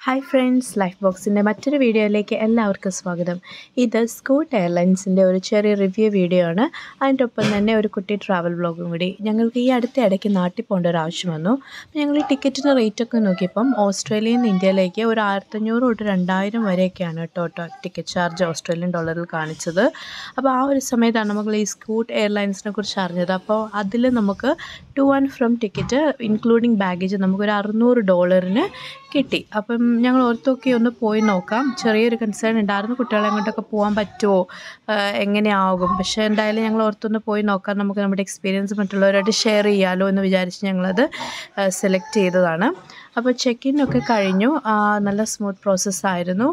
hi friends life ബോക്സിൻ്റെ മറ്റൊരു വീഡിയോയിലേക്ക് എല്ലാവർക്കും സ്വാഗതം ഇത് സ്കൂട്ട് എയർലൈൻസിൻ്റെ ഒരു ചെറിയ റിവ്യൂ വീഡിയോ ആണ് അതിൻ്റെ ഒപ്പം തന്നെ ഒരു കുട്ടി ട്രാവൽ വ്ളോഗും കൂടി ഞങ്ങൾക്ക് ഈ അടുത്ത ഇടയ്ക്ക് നാട്ടിൽ പോകേണ്ട ഒരു ആവശ്യം വന്നു അപ്പോൾ ഞങ്ങൾ ഈ ടിക്കറ്റിൻ്റെ റേറ്റൊക്കെ നോക്കിയപ്പം ഓസ്ട്രേലിയയിൽ നിന്ന് ഇന്ത്യയിലേക്ക് ഒരു ആയിരത്തഞ്ഞൂറ് തൊട്ട് രണ്ടായിരം വരെയൊക്കെയാണ് കേട്ടോ ടിക്കറ്റ് ചാർജ് ഓസ്ട്രേലിയൻ ഡോളറിൽ കാണിച്ചത് അപ്പോൾ ആ ഒരു സമയത്താണ് നമ്മൾ ഈ സ്കൂട്ട് എയർലൈൻസിനെ കുറിച്ച് അറിഞ്ഞത് അപ്പോൾ അതിൽ നമുക്ക് to and from ticket including baggage നമുക്കൊരു അറുന്നൂറ് ഡോളറിന് കിട്ടി അപ്പം ഞങ്ങൾ ഓർത്തൊക്കെ ഒന്ന് പോയി നോക്കാം ചെറിയൊരു കൺസേൺ ഉണ്ടായിരുന്നു കുട്ടികളെ അങ്ങോട്ടൊക്കെ പോകാൻ പറ്റുമോ എങ്ങനെയാകും പക്ഷേ എന്തായാലും ഞങ്ങൾ ഓർത്തൊന്ന് പോയി നോക്കാം നമുക്ക് നമ്മുടെ എക്സ്പീരിയൻസ് മറ്റുള്ളവരായിട്ട് ഷെയർ ചെയ്യാമല്ലോ എന്ന് വിചാരിച്ച് ഞങ്ങളത് സെലക്ട് ചെയ്തതാണ് അപ്പോൾ ചെക്ക് ഇൻ ഒക്കെ കഴിഞ്ഞു നല്ല സ്മൂത്ത് പ്രോസസ്സായിരുന്നു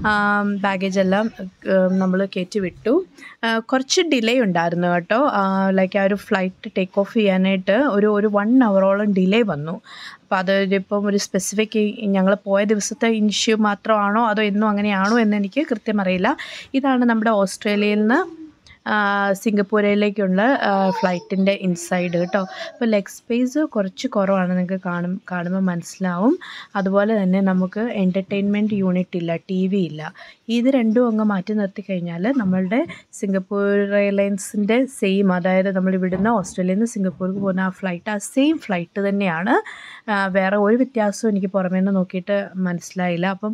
ബാഗേജ് എല്ലാം നമ്മൾ കയറ്റി വിട്ടു കുറച്ച് ഡിലേ ഉണ്ടായിരുന്നു കേട്ടോ ലൈക്ക് ആ ഒരു ഫ്ലൈറ്റ് ടേക്ക് ഓഫ് ചെയ്യാനായിട്ട് ഒരു ഒരു വൺ അവറോളം ഡിലേ വന്നു അപ്പോൾ അത് ഇപ്പം ഒരു സ്പെസിഫിക് ഞങ്ങൾ പോയ ദിവസത്തെ ഇഷ്യൂ മാത്രമാണോ അതോ എന്നും അങ്ങനെയാണോ എന്ന് എനിക്ക് കൃത്യം അറിയില്ല ഇതാണ് നമ്മുടെ ഓസ്ട്രേലിയയിൽ നിന്ന് സിംഗപ്പൂരിലേക്കുള്ള ഫ്ലൈറ്റിൻ്റെ ഇൻസൈഡ് കേട്ടോ അപ്പോൾ ലെഗ് സ്പേസ് കുറച്ച് കുറവാണ് നിങ്ങൾക്ക് കാണും കാണുമ്പോൾ മനസ്സിലാവും അതുപോലെ തന്നെ നമുക്ക് എൻ്റർടൈൻമെൻറ്റ് യൂണിറ്റ് ഇല്ല ടി വി ഇല്ല ഇത് രണ്ടും അങ്ങ് മാറ്റി നിർത്തി കഴിഞ്ഞാൽ നമ്മളുടെ സിംഗപ്പൂർ എയർലൈൻസിൻ്റെ സെയിം അതായത് നമ്മൾ ഇവിടുന്ന് ഓസ്ട്രേലിയയിൽ നിന്ന് സിംഗപ്പൂർക്ക് പോകുന്ന ആ ഫ്ലൈറ്റ് ആ സെയിം ഫ്ലൈറ്റ് തന്നെയാണ് വേറെ ഒരു വ്യത്യാസവും എനിക്ക് പുറമേ നിന്ന് നോക്കിയിട്ട് മനസ്സിലായില്ല അപ്പം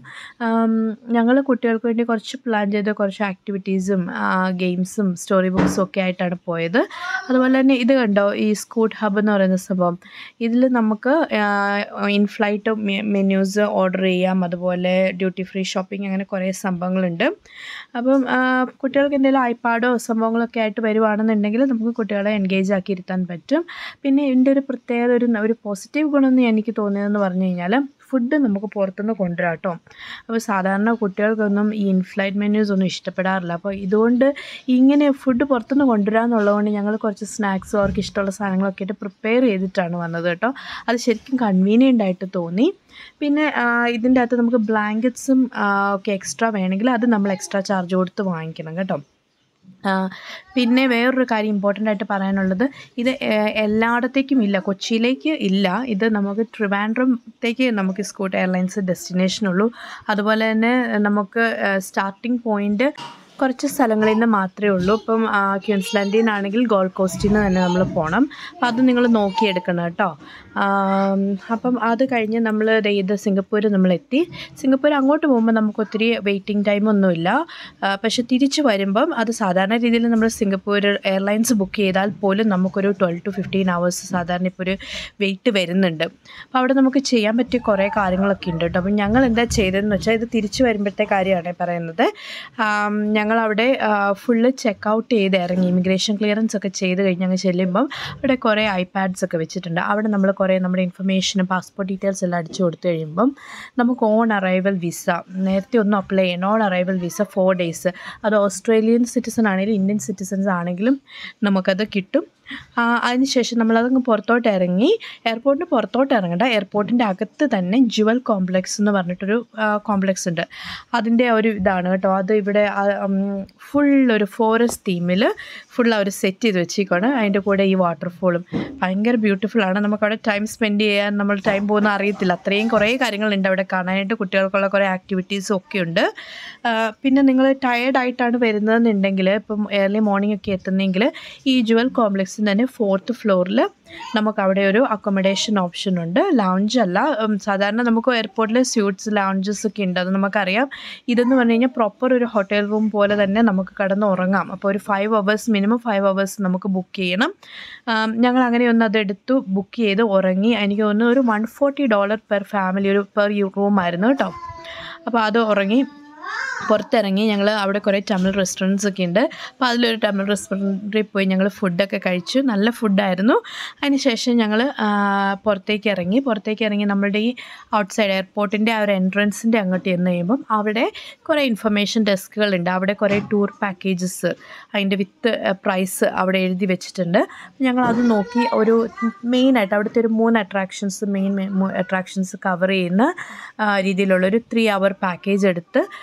ഞങ്ങൾ കുട്ടികൾക്ക് വേണ്ടി കുറച്ച് പ്ലാൻ ചെയ്ത് കുറച്ച് ആക്ടിവിറ്റീസും ഗെയിംസും സ്റ്റോറി ബുക്സും ഒക്കെ ആയിട്ടാണ് പോയത് അതുപോലെ തന്നെ ഇത് കണ്ടോ ഈ സ്കൂട്ട് ഹബ് എന്ന് പറയുന്ന സംഭവം ഇതിൽ നമുക്ക് ഇൻ ഫ്ലൈറ്റ് മെന്യൂസ് ഓർഡർ ചെയ്യാം അതുപോലെ ഡ്യൂട്ടി ഫ്രീ ഷോപ്പിംഗ് അങ്ങനെ കുറേ സംഭവങ്ങളുണ്ട് അപ്പം കുട്ടികൾക്ക് എന്തെങ്കിലും ഐപാഡോ സംഭവങ്ങളൊക്കെ ആയിട്ട് വരുവാണെന്നുണ്ടെങ്കിൽ നമുക്ക് കുട്ടികളെ എൻഗേജ് ആക്കി ഇരുത്താൻ പറ്റും പിന്നെ ഇതിൻ്റെ ഒരു പ്രത്യേകത ഒരു ഒരു പോസിറ്റീവ് ഗുണമെന്ന് എനിക്ക് തോന്നിയതെന്ന് പറഞ്ഞു കഴിഞ്ഞാൽ ഫുഡ് നമുക്ക് പുറത്തുനിന്ന് കൊണ്ടുവരാം കേട്ടോ അപ്പോൾ സാധാരണ കുട്ടികൾക്കൊന്നും ഈ ഇൻഫ്ലൈറ്റ് മെന്യൂസ് ഒന്നും ഇഷ്ടപ്പെടാറില്ല അപ്പോൾ ഇതുകൊണ്ട് ഇങ്ങനെ ഫുഡ് പുറത്തുനിന്ന് കൊണ്ടുവരാമെന്നുള്ളതുകൊണ്ട് ഞങ്ങൾ കുറച്ച് സ്നാക്സും അവർക്ക് ഇഷ്ടമുള്ള സാധനങ്ങളൊക്കെ ആയിട്ട് പ്രിപ്പയർ ചെയ്തിട്ടാണ് വന്നത് കേട്ടോ അത് ശരിക്കും കൺവീനിയൻ്റ് ആയിട്ട് തോന്നി പിന്നെ ഇതിൻ്റെ അകത്ത് നമുക്ക് ബ്ലാങ്കറ്റ്സും ഒക്കെ എക്സ്ട്രാ വേണമെങ്കിൽ അത് നമ്മൾ എക്സ്ട്രാ ചാർജ് കൊടുത്ത് വാങ്ങിക്കണം കേട്ടോ പിന്നെ വേറൊരു കാര്യം ഇമ്പോർട്ടൻ്റ് ആയിട്ട് പറയാനുള്ളത് ഇത് എല്ലായിടത്തേക്കും ഇല്ല കൊച്ചിയിലേക്ക് ഇല്ല ഇത് നമുക്ക് ട്രിവാൻഡ്രത്തേക്ക് നമുക്ക് സ്കൂട്ട് എയർലൈൻസ് ഡെസ്റ്റിനേഷനുള്ളൂ അതുപോലെ തന്നെ നമുക്ക് സ്റ്റാർട്ടിംഗ് പോയിൻ്റ് കുറച്ച് സ്ഥലങ്ങളിൽ നിന്ന് മാത്രമേ ഉള്ളൂ ഇപ്പം ക്യൂൻസ്ലാൻഡിൽ നിന്നാണെങ്കിൽ ഗോൾഡ് കോസ്റ്റിൽ നിന്ന് തന്നെ നമ്മൾ പോകണം അപ്പം അത് നിങ്ങൾ നോക്കിയെടുക്കണം കേട്ടോ അപ്പം അത് കഴിഞ്ഞ് നമ്മൾ ഇത് സിംഗപ്പൂർ നമ്മൾ എത്തി സിംഗപ്പൂർ അങ്ങോട്ട് പോകുമ്പോൾ നമുക്ക് ഒത്തിരി വെയിറ്റിംഗ് ടൈം ഒന്നുമില്ല പക്ഷെ തിരിച്ച് വരുമ്പം അത് സാധാരണ രീതിയിൽ നമ്മൾ സിംഗപ്പൂർ എയർലൈൻസ് ബുക്ക് ചെയ്താൽ പോലും നമുക്കൊരു ട്വൽവ് ടു ഫിഫ്റ്റീൻ അവേഴ്സ് സാധാരണ ഇപ്പോൾ ഒരു വെയിറ്റ് വരുന്നുണ്ട് അപ്പോൾ അവിടെ നമുക്ക് ചെയ്യാൻ പറ്റിയ കുറേ കാര്യങ്ങളൊക്കെ ഉണ്ട് കേട്ടോ അപ്പം ഞങ്ങൾ എന്താ ചെയ്തതെന്ന് വെച്ചാൽ ഇത് തിരിച്ച് വരുമ്പോഴത്തെ കാര്യമാണ് പറയുന്നത് ഞങ്ങൾ അവിടെ ഫുള്ള് ചെക്ക് ഔട്ട് ചെയ്ത് ഇറങ്ങി ഇമിഗ്രേഷൻ ക്ലിയറൻസ് ഒക്കെ ചെയ്ത് കഴിഞ്ഞ് അങ്ങ് ചെല്ലുമ്പം അവിടെ കുറേ ഐപാഡ്സ് ഒക്കെ വെച്ചിട്ടുണ്ട് അവിടെ നമ്മൾ കുറേ നമ്മുടെ ഇൻഫർമേഷനും പാസ്പോർട്ട് ഡീറ്റെയിൽസ് എല്ലാം അടിച്ചു കൊടുത്തു കഴിയുമ്പം നമുക്ക് ഓൺ അറൈവൽ വിസ നേരത്തെ ഒന്നും അപ്ലൈ ചെയ്യണം on arrival visa for days അത് ഓസ്ട്രേലിയൻ സിറ്റിസൺ ആണെങ്കിലും ഇന്ത്യൻ സിറ്റിസൺസ് ആണെങ്കിലും നമുക്കത് കിട്ടും അതിനുശേഷം നമ്മളതങ്ങ് പുറത്തോട്ട് ഇറങ്ങി എയർപോർട്ടിന് പുറത്തോട്ട് ഇറങ്ങണ്ട എയർപോർട്ടിൻ്റെ അകത്ത് തന്നെ ജുവൽ കോംപ്ലക്സ് എന്ന് പറഞ്ഞിട്ടൊരു കോംപ്ലക്സ് ഉണ്ട് അതിൻ്റെ ഒരു ഇതാണ് കേട്ടോ അത് ഇവിടെ ഫുൾ ഒരു ഫോറസ്റ്റ് തീമിൽ ഫുൾ അവർ സെറ്റ് ചെയ്ത് വെച്ചേക്കാണ് അതിൻ്റെ കൂടെ ഈ വാട്ടർഫോളും ഭയങ്കര ബ്യൂട്ടിഫുൾ ആണ് നമുക്കവിടെ ടൈം സ്പെൻഡ് ചെയ്യാൻ നമ്മൾ ടൈം പോകുന്ന അറിയത്തില്ല അത്രയും കുറേ കാര്യങ്ങളുണ്ട് അവിടെ കാണാനായിട്ട് കുട്ടികൾക്കുള്ള കുറേ ആക്ടിവിറ്റീസും ഒക്കെ ഉണ്ട് പിന്നെ നിങ്ങൾ ടയേർഡായിട്ടാണ് വരുന്നതെന്നുണ്ടെങ്കിൽ ഇപ്പം ഏർലി മോർണിംഗ് ഒക്കെ എത്തുന്നെങ്കിൽ ഈ ജുവൽ കോംപ്ലക്സ് തന്നെ ഫോർത്ത് ഫ്ലോറിൽ നമുക്ക് അവിടെ ഒരു അക്കോമഡേഷൻ ഓപ്ഷൻ ഉണ്ട് ലൗഞ്ച് അല്ല സാധാരണ നമുക്ക് എയർപോർട്ടിൽ സ്യൂട്ട്സ് ലൗഞ്ചസ് ഒക്കെ ഉണ്ട് അത് നമുക്കറിയാം ഇതെന്ന് പറഞ്ഞു കഴിഞ്ഞാൽ പ്രോപ്പർ ഒരു ഹോട്ടൽ റൂം പോലെ തന്നെ നമുക്ക് കടന്ന് ഉറങ്ങാം അപ്പോൾ ഒരു five hours minimum five hours നമുക്ക് ബുക്ക് ചെയ്യണം ഞങ്ങൾ അങ്ങനെ ഒന്ന് അതെടുത്തു ബുക്ക് ചെയ്ത് ഉറങ്ങി എനിക്ക് തോന്നുന്നു ഒരു one forty dollar per family ഒരു പെർ റൂമായിരുന്നു കേട്ടോ അപ്പോൾ അത് ഉറങ്ങി പുറത്തിറങ്ങി ഞങ്ങൾ അവിടെ കുറേ തമിഴ് റെസ്റ്റോറൻറ്റ്സ് ഒക്കെ ഉണ്ട് അപ്പോൾ അതിലൊരു തമിഴ് റെസ്റ്റോറൻറ്റിൽ പോയി ഞങ്ങൾ ഫുഡൊക്കെ കഴിച്ചു നല്ല ഫുഡായിരുന്നു അതിനുശേഷം ഞങ്ങൾ പുറത്തേക്ക് ഇറങ്ങി പുറത്തേക്ക് ഇറങ്ങി നമ്മളുടെ ഈ ഔട്ട്സൈഡ് എയർപോർട്ടിൻ്റെ ആ ഒരു എൻട്രൻസിൻ്റെ അങ്ങോട്ട് ചെന്ന് കഴിയുമ്പം അവിടെ കുറേ ഇൻഫർമേഷൻ ഡെസ്കുകളുണ്ട് അവിടെ കുറേ ടൂർ പാക്കേജസ് അതിൻ്റെ വിത്ത് പ്രൈസ് അവിടെ എഴുതി വെച്ചിട്ടുണ്ട് ഞങ്ങൾ അത് നോക്കി ഒരു മെയിനായിട്ട് അവിടുത്തെ ഒരു മൂന്ന് അട്രാക്ഷൻസ് മെയിൻ അട്രാക്ഷൻസ് കവർ ചെയ്യുന്ന രീതിയിലുള്ളൊരു ത്രീ അവർ പാക്കേജ് എടുത്ത്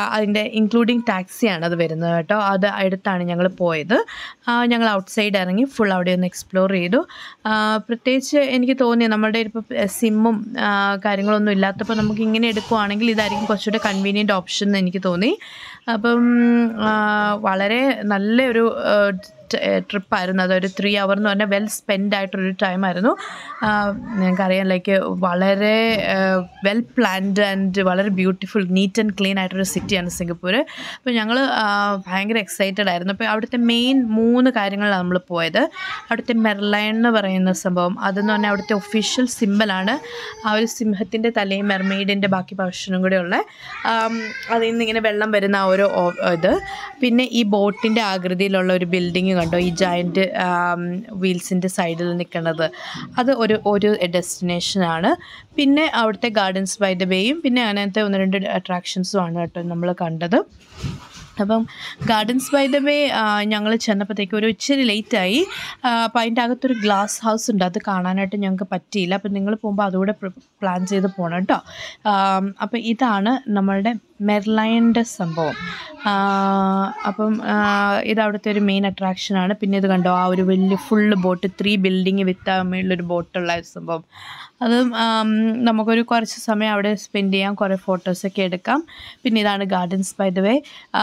അതിൻ്റെ ഇൻക്ലൂഡിങ് ടാക്സിയാണ് അത് വരുന്നത് കേട്ടോ അത് അടുത്താണ് ഞങ്ങൾ പോയത് ആ, ഞങ്ങൾ ഔട്ട് സൈഡ് ഇറങ്ങി ഫുൾ അവിടെ ഒന്ന് എക്സ്പ്ലോർ ചെയ്തു ആ, പ്രത്യേകിച്ച് എനിക്ക് തോന്നി നമ്മുടെ ഇപ്പോൾ സിമ്മും കാര്യങ്ങളൊന്നും ഇല്ലാത്തപ്പോൾ നമുക്ക് ഇങ്ങനെ എടുക്കുവാണെങ്കിൽ ഇതായിരിക്കും കുറച്ചുകൂടെ കൺവീനിയൻറ്റ് ഓപ്ഷൻ എന്ന് എനിക്ക് തോന്നി അപ്പം ആ, വളരെ നല്ലൊരു ട്രിപ്പായിരുന്നു അതൊരു ത്രീ അവർ എന്ന് പറഞ്ഞാൽ വെൽ സ്പെൻഡ് ആയിട്ടൊരു ടൈമായിരുന്നു ഞങ്ങൾക്കറിയാം ലൈക്ക് വളരെ വെൽ പ്ലാൻഡ് ആൻഡ് വളരെ ബ്യൂട്ടിഫുൾ നീറ്റ് ആൻഡ് ക്ലീൻ ആയിട്ടൊരു സിറ്റിയാണ് സിംഗപ്പൂർ അപ്പോൾ ഞങ്ങൾ ഭയങ്കര എക്സൈറ്റഡ് ആയിരുന്നു അപ്പോൾ അവിടുത്തെ മെയിൻ മൂന്ന് കാര്യങ്ങളാണ് നമ്മൾ പോയത് അവിടുത്തെ മെർലൈൻ എന്ന് പറയുന്ന സംഭവം അതെന്ന് പറഞ്ഞാൽ അവിടുത്തെ ഒഫീഷ്യൽ സിമ്പലാണ് ആ ഒരു സിംഹത്തിൻ്റെ തലയും മെർമെയ്ഡിൻ്റെ ബാക്കി ഭക്ഷണം കൂടെ ഉള്ള ആം, അതിൽ നിന്ന് ഇങ്ങനെ വെള്ളം വരുന്ന ആ ഒരു ഓ- ഇത് പിന്നെ ഈ ബോട്ടിൻ്റെ ആകൃതിയിലുള്ള ഒരു ബിൽഡിങ് കണ്ടോ ഈ ജയൻറ്റ് വീൽസിൻ്റെ സൈഡിൽ നിൽക്കുന്നത് അത് ഒരു ഒരു ഡെസ്റ്റിനേഷനാണ് പിന്നെ അവിടുത്തെ ഗാർഡൻസ് ബൈ ദ വേയും പിന്നെ അങ്ങനത്തെ ഒന്ന് രണ്ട് അട്രാക്ഷൻസും ആണ് കേട്ടോ നമ്മൾ കണ്ടത് അപ്പം ഗാർഡൻസ് ബൈ ദ വേ ഞങ്ങൾ ചെന്നപ്പോഴത്തേക്ക് ഒരു ഇച്ചിരി ലേറ്റായി അപ്പോൾ അതിൻ്റെ അകത്തൊരു ഗ്ലാസ് ഹൗസ് ഉണ്ട് അത് കാണാനായിട്ട് ഞങ്ങൾക്ക് പറ്റിയില്ല അപ്പം നിങ്ങൾ പോകുമ്പോൾ അതുകൂടെ പ്ലാൻ ചെയ്ത് പോകണം കേട്ടോ അപ്പോൾ ഇതാണ് നമ്മളുടെ മെർലൈൻ്റെ സംഭവം ആ, അപ്പം ആ, ഇത് അവിടുത്തെ ഒരു മെയിൻ അട്രാക്ഷനാണ് പിന്നെ ഇത് കണ്ടോ ആ ഒരു വലിയ full boat three building with മേളിലൊരു ബോട്ടുള്ള ഒരു സംഭവം അതും ആം, നമുക്കൊരു കുറച്ച് സമയം അവിടെ സ്പെൻഡ് ചെയ്യാം കുറേ ഫോട്ടോസൊക്കെ എടുക്കാം പിന്നെ ഇതാണ് ഗാർഡൻസ് ബൈ ദ വേ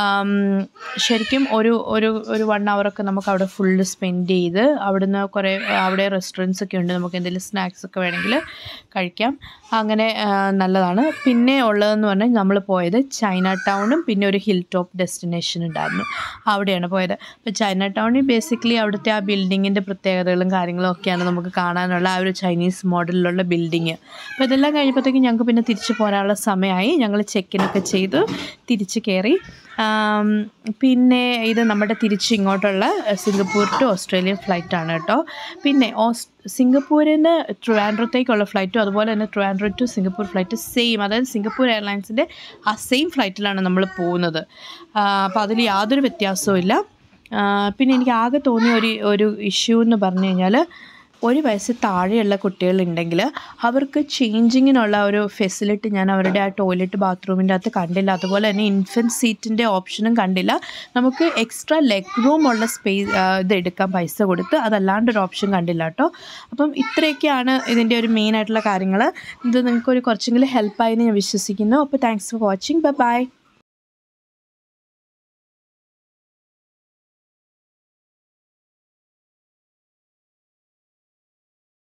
ശരിക്കും ഒരു ഒരു ഒരു വൺ അവറൊക്കെ നമുക്ക് അവിടെ ഫുള്ള് സ്പെൻഡ് ചെയ്ത് അവിടുന്ന് കുറേ അവിടെ റെസ്റ്റോറൻറ്റ്സ് ഒക്കെ ഉണ്ട് നമുക്ക് എന്തെങ്കിലും സ്നാക്സ് ഒക്കെ വേണമെങ്കിൽ കഴിക്കാം അങ്ങനെ ആ, നല്ലതാണ് പിന്നെ ഉള്ളതെന്ന് പറഞ്ഞാൽ നമ്മൾ പോയത് ചൈന ടൗണും പിന്നെ ഒരു ഹിൽ ടോപ്പ് ഡെസ്റ്റിനേഷൻ ഉണ്ടായിരുന്നു അവിടെയാണ് പോയത് അപ്പോൾ ചൈന ടൗണിൽ ബേസിക്കലി അവിടുത്തെ ആ ബിൽഡിങ്ങിൻ്റെ പ്രത്യേകതകളും കാര്യങ്ങളും ഒക്കെയാണ് നമുക്ക് കാണാനുള്ള ആ ഒരു ചൈനീസ് മോഡലിലുള്ള ബിൽഡിങ് അപ്പോൾ ഇതെല്ലാം കഴിഞ്ഞപ്പോഴത്തേക്കും ഞങ്ങൾക്ക് പിന്നെ തിരിച്ചു പോരാനുള്ള സമയമായി ഞങ്ങൾ ചെക്കിനൊക്കെ ചെയ്ത് തിരിച്ച് കയറി ആം, പിന്നെ ഇത് നമ്മുടെ തിരിച്ച് ഇങ്ങോട്ടുള്ള സിംഗപ്പൂർ ടു ഓസ്ട്രേലിയൻ ഫ്ലൈറ്റാണ് കേട്ടോ പിന്നെ ഓസ് സിംഗപ്പൂരിൽ നിന്ന് ട്രിവാൻഡ്രത്തേക്കുള്ള ഫ്ലൈറ്റും അതുപോലെ തന്നെ Trivandrum to Singapore flight same അതായത് സിംഗപ്പൂർ എയർലൈൻസിൻ്റെ ആ സെയിം ഫ്ലൈറ്റിലാണ് നമ്മൾ പോകുന്നത് അപ്പോൾ അതിൽ യാതൊരു വ്യത്യാസവും ഇല്ല ആ, പിന്നെ എനിക്ക് ആകെ തോന്നിയ ഒരു ഒരു ഇഷ്യൂ എന്ന് പറഞ്ഞു കഴിഞ്ഞാൽ ഒരു വയസ്സിൽ താഴെയുള്ള കുട്ടികളുണ്ടെങ്കിൽ അവർക്ക് ചേഞ്ചിങ്ങിനുള്ള ഒരു ഫെസിലിറ്റി ഞാൻ അവരുടെ ആ ടോയ്ലറ്റ് ബാത്റൂമിൻ്റെ അകത്ത് കണ്ടില്ല അതുപോലെ തന്നെ ഇൻഫൻറ്റ് സീറ്റിൻ്റെ ഓപ്ഷനും കണ്ടില്ല നമുക്ക് എക്സ്ട്രാ ലെഗ് റൂം ഉള്ള സ്പേസ് ഇത് എടുക്കാൻ പൈസ കൊടുത്ത് അതല്ലാണ്ട് ഒരു ഓപ്ഷൻ കണ്ടില്ല കേട്ടോ അപ്പം ഇത്രയൊക്കെയാണ് ഇതിൻ്റെ ഒരു മെയിൻ ആയിട്ടുള്ള കാര്യങ്ങൾ ഇത് നിങ്ങൾക്ക് ഒരു കുറച്ചെങ്കിലും ഹെൽപ്പായി ഞാൻ വിശ്വസിക്കുന്നു അപ്പോൾ thanks for watching bye by